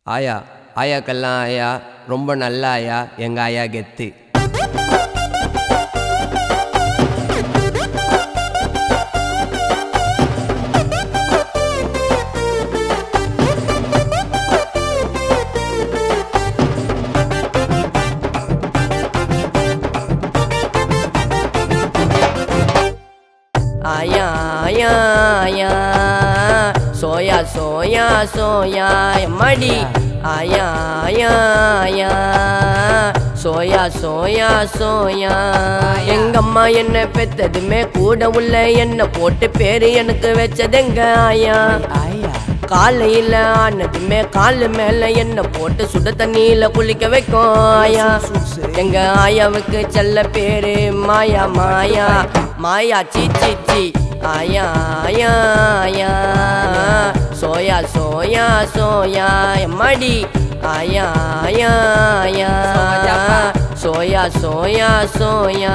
ஆயா ஆயாக்கெல்லாம் ஆயா ரொம்ப நல்ல ஆயா எங்கள் ஆயா கெத்து ஆயா ஆயா ஆயா சோயா சோயா சோயா எம்மாடி ஆயா ஆயா ஆயா சோயா சோயா சோயா எங்கம்மா என்ன பெத்ததுமே கூட உள்ள என்ன போட்டு பேரு எனக்கு வச்சதெங்க ஆயா ஆயா காலையில ஆனதுமே காலு மேல என்ன போட்டு சுட தண்ணியில குளிக்க வைக்கும் ஆயா எங்க ஆயாவுக்கு செல்ல பேரு மாயா மாயா மாயா சி சி சி ஆயா ஆயா ஆயா சோயா சோயா சோயா எம்மாடி ஆயா ஆயா ஆயா சோயா சோயா சோயா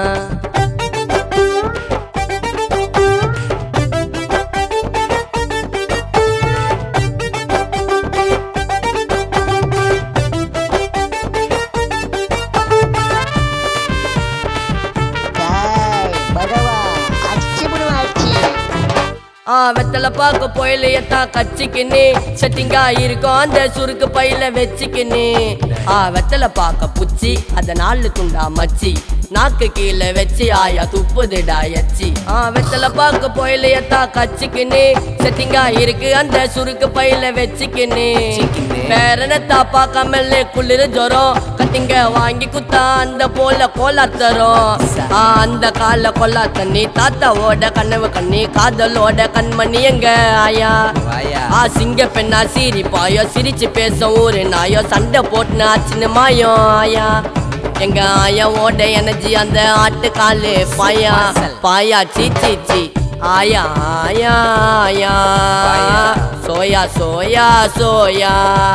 டேய், படவா, அடிச்சு புடுவா, அடிச்சு. ஆ வெத்தலை பார்க்க போயிலையத்தா கச்சிக்கின்னு செட்டிங்கா இருக்கும் அந்த சுருக்கு பையில வச்சுக்கின்னு ஆ வெத்தலை பார்க்க புச்சி அத நாலு துண்டா மச்சி நாக்கு கீழே வச்சு ஆயா துப்புதுடா எச்சி ஆ வெத்தலை பார்க்க போயிலையத்தா கச்சிக்கின்னு செட்டிங்கா இருக்கு அந்த சுருக்கு பையில வச்சுக்கின்னு பேரனத்தா பார்க்காமலே குளிர் ஜுரம் கட்டிங்க வாங்கி குத்தா அந்த போல கோலா தரும் ஆ அந்த கால கொல்லா தண்ணி தாத்தாவோட கனவு கண்ணி காதலோட கண்மணி எங்க ஆயா ஆயா ஆ சிங்க பெண்ணா சிரிப்பாயோ சிரிச்சு பேச ஊரு நாயோ சண்டை போட்டுன்னு ஆச்சுன்னு மாயம் ஆயா எங்க ஆயாவோட எனர்ஜி அந்த ஆட்டு காலு பாயா பாயா சீ சீ சீ ஆயா ஆயா ஆயா பாயா. சோயா சோயா சோயா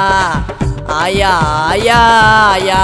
ஆயா ஆயா ஆயா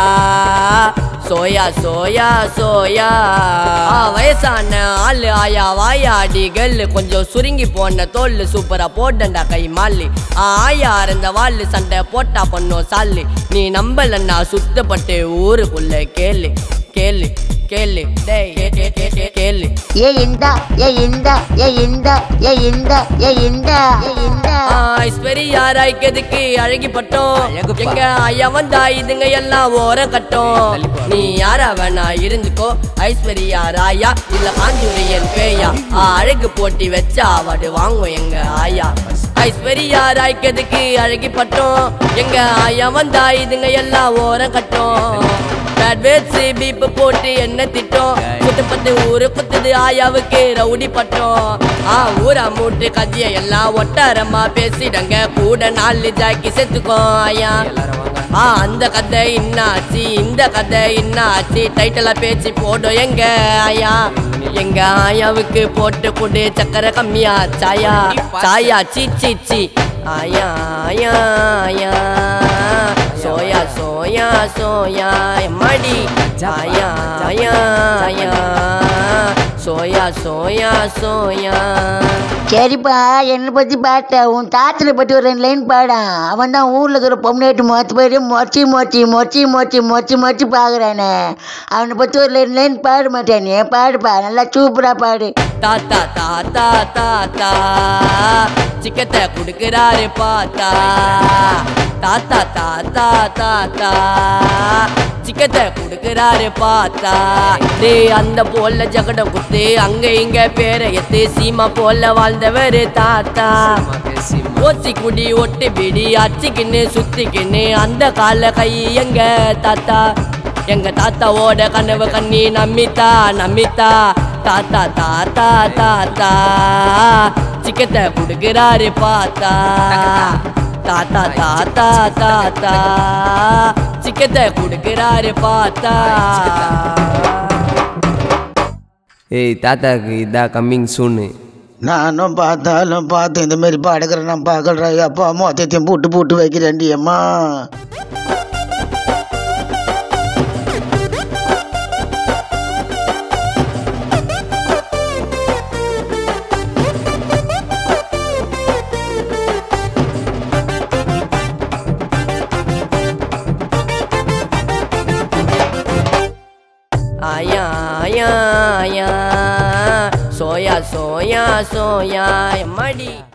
சோயா சோயா சோயா ஆ, வயசான ஆளு ஆயா வாயாடி கல்லு கொஞ்சம் சுருங்கி போன தோல் சூப்பரா போட்டண்டா கை மாலி ஆ, ஆயா இருந்த வாள்ளு சண்டை போட்டா பண்ணோம் சாலி நீ நம்பலன்னா சுத்தப்பட்டு ஊருக்குள்ள கேளு கேளு கேளு டேய் கே- கே- கே- கே- கேளு ஏ இந்தா, ஏ இந்தா, ஏ இந்தா, ஏ இந்தா, ஏ இந்தா, ஏ இந்தா. ஐஸ்வரி யாராய்க்கிறதுக்கு அழகி பட்டோம் அழகுப்பா. எங்க ஐயா வந்தா இதுங்க எல்லாம் ஓர கட்டும் தள்ளிப்போ. நீ யாரா வேணா இருந்துக்கோ ஐஸ்வர்யா ராயா இல்ல காஞ்சூரியன் பேயா ஆ, அழகு போட்டி வச்சா அவார்டு வாங்குவோம் எங்க ஆயா ஐஸ்வர்யா ராய்க்கிறதுக்கு அழகி பட்டோம் எங்க ஆயா வந்தா இதுங்க எல்லாம் ஓர கட்டும் பேட் வேட்ஸ் பீப்பு போட்டு என்ன திட்டம் குட்டு பத்து ஊரு குத்துது ஆயாவுக்கு ரவுடி பட்டம் ஆ ஊரா மூட்டு கதைய எல்லாம் ஒட்டாரமா பேசிடங்க கூட நாலு ஜாக்கி செத்துக்கோ ஆயா எல்லாரும் வாங்க ஆ அந்த கதை இன்னாச்சு இந்த கதை இன்னாச்சு டைட்டில பேச்சு போடும் எங்க ஆயா எங்க ஆயாவுக்கு போட்டு கொடு சக்கரை கம்மியா சாயா சாயா சீ சீ சீ ஆயா ஆயா ஆயா சோயா சோயா சோயா எம்மாடி ஆயா ஆயா ஆயா சோயா சோயா சோயா சரிப்பா என்னை பத்தி பாட்ட உன் தாத்தனை பத்தி ஒரு ரெண்டு லைன் பாடா அவன் தான் ஊர்ல இருக்கிற பொம்னாட்டு மொத்த பேர் மொச்சி மொச்சி மொச்சி மொச்சி மொச்சி மொச்சி பாக்குறானே அவனை பத்தி ஒரு ரெண்டு லைன் பாட மாட்டானே பாடுப்பா நல்லா சூப்பரா பாடு தாத்தா தாத்தா தாத்தா சிக்கத்தை குடுக்கிறாரு பாத்தா தாத்தா தாத்தா தாத்தா சிக்கத்தை குடுக்கிறாரு பாத்தா டே அந்த போல ஜகடம் குத்து அங்க இங்க பேரை எத்து சீமா போல வாழ்ந்தவரு தாத்தா அம்மா பேசி ஓச்சி குடி ஒட்டு பிடி அச்சிக்கின்னு சுத்திக்கின்னு அந்த கால கை எங்க தாத்தா எங்க தாத்தாவோட கனவு கண்ணி நம்பித்தா நம்பித்தா தாத்தா தாத்தா தாத்தா சிக்கத்தை குடுக்கிறாரு பாத்தா தாத்தா தாத்தா தாத்தா சிக்கத்தை குடுக்கிறாரு பாத்தா ஏய் தாத்தாக்கு இதா கம்மிங் சூன்னு நானும் பார்த்தாலும் பார்த்து இந்த மாதிரி பாடுக்கிறேன் நான் பார்க்கறேன் அப்பா மொத்தத்தையும் போட்டு போட்டு வைக்கிறேன்டி அம்மா ஆயா ஆயா ஆயா சோயா சோயா சோயா எம்மாடி